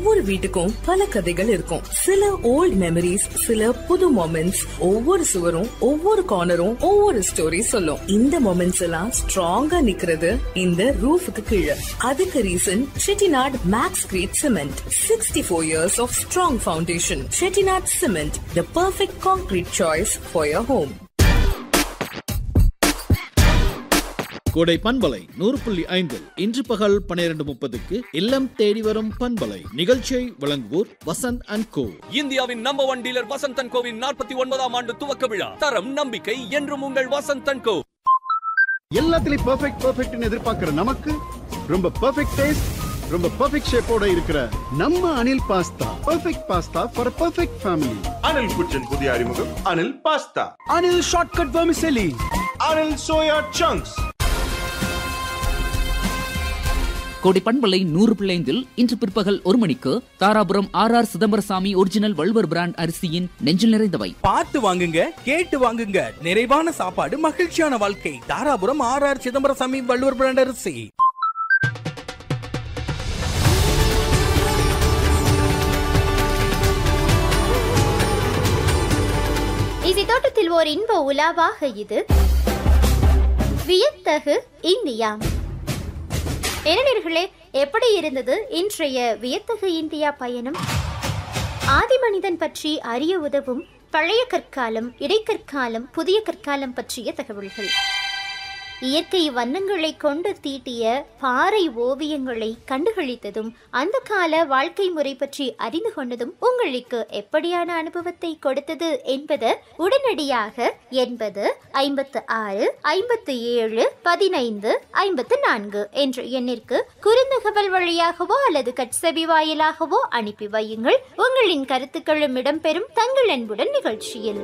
ஒவ்வொரு வீட்டுக்கும் பல கதைகள் இருக்கும் சில ஓல்ட் மெமரிஸ் சில புது மொமெண்ட்ஸ் ஒவ்வொரு சுவரும் ஒவ்வொரு கார்னரும் ஒவ்வொரு ஸ்டோரி சொல்லும் இந்த மொமெண்ட்ஸ் எல்லாம் ஸ்ட்ராங்கா நிக்கிறது இந்த ரூஃபுக்கு கீழே அதுக்கு reason Chettinad max crete cement sixty four years of strong foundation Chettinad cement the perfect concrete choice for your home Kodai பண்பலை நூறு புள்ளி ஐந்தில் இன்று பகல் பன்னிரண்டு முப்பதுக்கு இல்லம் தேடி வரும் பண்பலை நிகழ்ச்சியை வழங்குவோர் வசந்த் அண்ட் கோ இந்தியாவின் நம்பர் ஒன் டீலர் வசந்தன் கோவின் நாற்பத்தி ஒன்பதாம் ஆண்டு துவக்க விழா தரம் நம்பிக்கை என்றும் உங்கள் வசந்தன் கோ எல்லாத்துலயும் பெர்ஃபெக்ட் பெர்ஃபெக்ட்னு எதிர்பார்க்கிற நமக்கு ரொம்ப பெர்ஃபெக்ட் டேஸ்ட் ரொம்ப பெர்ஃபெக்ட் ஷேப்போட இருக்கிற நம்ம Anil pasta perfect pasta for perfect family Anil kitchen புதிய அறிமுகம் Anil pasta Anil shortcut vermicelli Anil soya chunks Kodai பண்பலை நூறு பிள்ளைந்தில் இன்று பிற்பகல் ஒரு மணிக்கு Dharapuram R R Chidambarasamy original Valluvar brand அரிசியின் நெஞ்சில் நிறைந்தவை பார்த்து வாங்குங்க கேட்டு வாங்குங்க நிறைவான சாப்பாடு மகிழ்ச்சியான வாழ்க்கை Dharapuram R R Chidambarasamy Valluvar brand அரிசி இசை தோட்டத்தில் ஓர் இன்ப உலாவாக இது வியத்தகு இந்தியா இளைஞர்களே எப்படி இருந்தது இன்றைய வியத்தகு இந்தியா பயணம் ஆதிமனிதன் பற்றி அறிய உதவும் பழைய கற்காலம் இடைக்கற்காலம் புதிய கற்காலம் பற்றிய தகவல்கள் இயற்கை வண்ணங்களை கொண்டு தீட்டிய பாறை ஓவியங்களை கண்டுகளித்ததும் அந்த கால வாழ்க்கை முறை பற்றி அறிந்து கொண்டதும் உங்களுக்கு எப்படியான அனுபவத்தை கொடுத்தது என்பது உடனடியாக எண்பது ஐம்பத்து ஆறு ஐம்பத்து ஏழு பதினைந்து ஐம்பத்து நான்கு என்ற எண்ணிற்கு குறுந்தகவல் வழியாகவோ அல்லது கட்செவி வாயிலாகவோ அனுப்பி வையுங்கள் உங்களின் கருத்துக்களும் இடம்பெறும் தங்கள் அன்புடன் நிகழ்ச்சியில்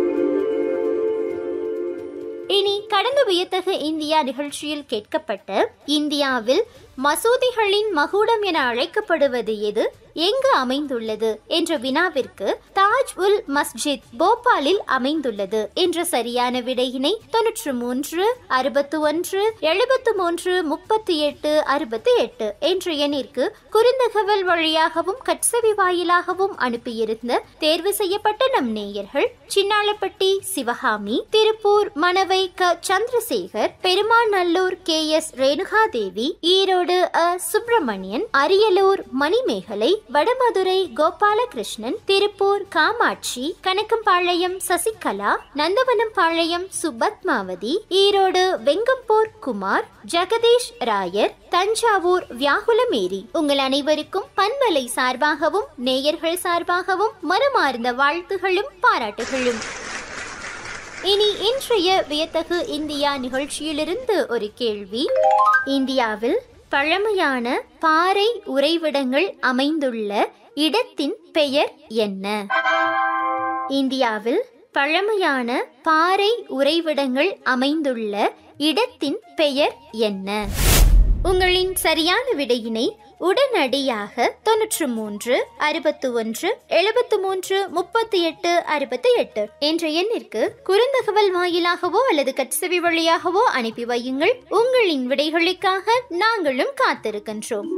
இனி கடந்த வியத்தகு இந்தியா நிகழ்ச்சியில் கேட்கப்பட்ட இந்தியாவில் மசூதிகளின் மகுடம் என அழைக்கப்படுவது எது எங்கு அமைந்துள்ளது என்ற வினாவிற்கு தாஜ் உல் மஸ்ஜித் போபாலில் அமைந்துள்ளது என்ற சரியான விடையினை தொன்னூற்று மூன்று அறுபத்து ஒன்று எழுபத்து மூன்று முப்பத்தி எட்டு அறுபத்தி எட்டு என்ற எண்ணிற்கு குறுந்தகவல் வழியாகவும் கட்சவி வாயிலாகவும் அனுப்பியிருந்த தேர்வு செய்யப்பட்ட நம் நேயர்கள் சின்னாளப்பட்டி சிவகாமி திருப்பூர் மணவை க சந்திரசேகர் பெருமாநல்லூர் கே எஸ் ரேணுகாதேவி ஈரோடு அ சுப்பிரமணியன் அரியலூர் மணிமேகலை வடமதுரை கோபாலகிருஷ்ணன் திருப்பூர் காமாட்சி கணக்கம்பாளையம் சசிகலா நந்தவனம் பாளையம் சுபத்மாவதி ஈரோடு வெங்கம்பூர் குமார் ஜெகதீஷ் ராயர் தஞ்சாவூர் வியாகுலமேரி உங்கள் அனைவருக்கும் பன்மலை சார்பாகவும் நேயர்கள் சார்பாகவும் மனமார்ந்த வாழ்த்துகளும் பாராட்டுகளும் இனி இன்றைய வியத்தகு இந்தியா நிகழ்ச்சியிலிருந்து ஒரு கேள்வி இந்தியாவில் பழமையான பாறை உறைவிடங்கள் அமைந்துள்ள இடத்தின் பெயர் என்ன இந்தியாவில் பழமையான பாறை உறைவிடங்கள் அமைந்துள்ள இடத்தின் பெயர் என்ன உங்களின் சரியான விடையினை உடனடியாக தொன்னூற்று மூன்று அறுபத்து ஒன்று எழுபத்து மூன்று முப்பத்தி எட்டு அறுபத்தி எட்டு என்ற எண்ணிற்கு குறுந்தகவல் வாயிலாகவோ அல்லது கட்சவி வழியாகவோ அனுப்பி வையுங்கள் உங்களின் விடைகளுக்காக நாங்களும் காத்திருக்கின்றோம்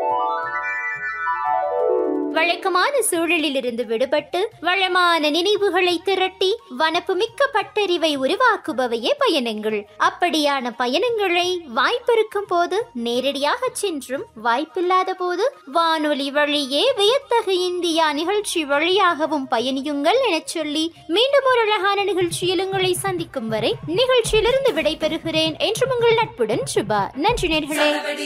வழக்கமான சூழலிலிருந்து விடுபட்டு வளமான நினைவுகளை திரட்டி வனப்புமிக்க பட்டறிவை உருவாக்குபவையே பயணங்கள் அப்படியான பயணங்களை வாய்ப்பிருக்கும் போது நேரடியாக சென்றும் வாய்ப்பில்லாத போது வானொலி வழியே வியத்தகு இந்தியா நிகழ்ச்சி வழியாகவும் பயணியுங்கள் எனச் சொல்லி மீண்டும் ஒரு அழகான நிகழ்ச்சியில் உங்களை சந்திக்கும் வரை நிகழ்ச்சியிலிருந்து விடைபெறுகிறேன் என்றும் உங்கள் நட்புடன் சுபா நன்றி நேர்களே